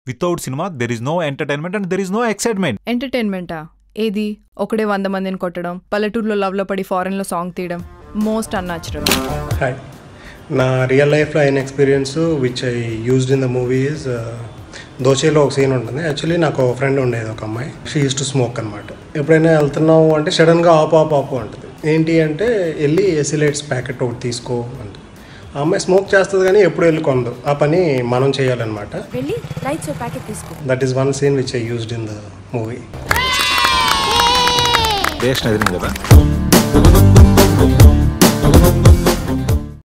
without cinema there is no entertainment and there is no excitement ఎంటర్టైన్మెంటా ఏది ఒకడే వంద మందిని కొట్టడం పల్లెటూరులో లవ్లో పడి ఫారెన్లో సాంగ్ తీయడం మోస్ట్ అన్యాచురల్ హాయ్ నా రియల్ లైఫ్లో అయిన experience which I used in the movies దోచేలో ఒక సీన్ ఉంటుంది యాక్చువల్లీ నాకు ఒక ఫ్రెండ్ ఉండేది ఒక అమ్మాయి షీ యూస్ టు స్మోక్ అనమాట ఎప్పుడైనా వెళ్తున్నావు అంటే సడన్గా ఆపు ఆపు ఆపు అంటుంది ఏంటి అంటే వెళ్ళి ఎసిలైట్స్ ప్యాకెట్ ఒకటి తీసుకో అంటుంది ఆ అమ్మాయి స్మోక్ చేస్తుంది కానీ ఎప్పుడు వెళ్ళి కొందు ఆ పని మనం చేయాలన్నమాట వెళ్ళి లైట్స్ ప్యాకెట్ తీసుకో that is one scene which I used in the movie reaction ఎదిరింది కదా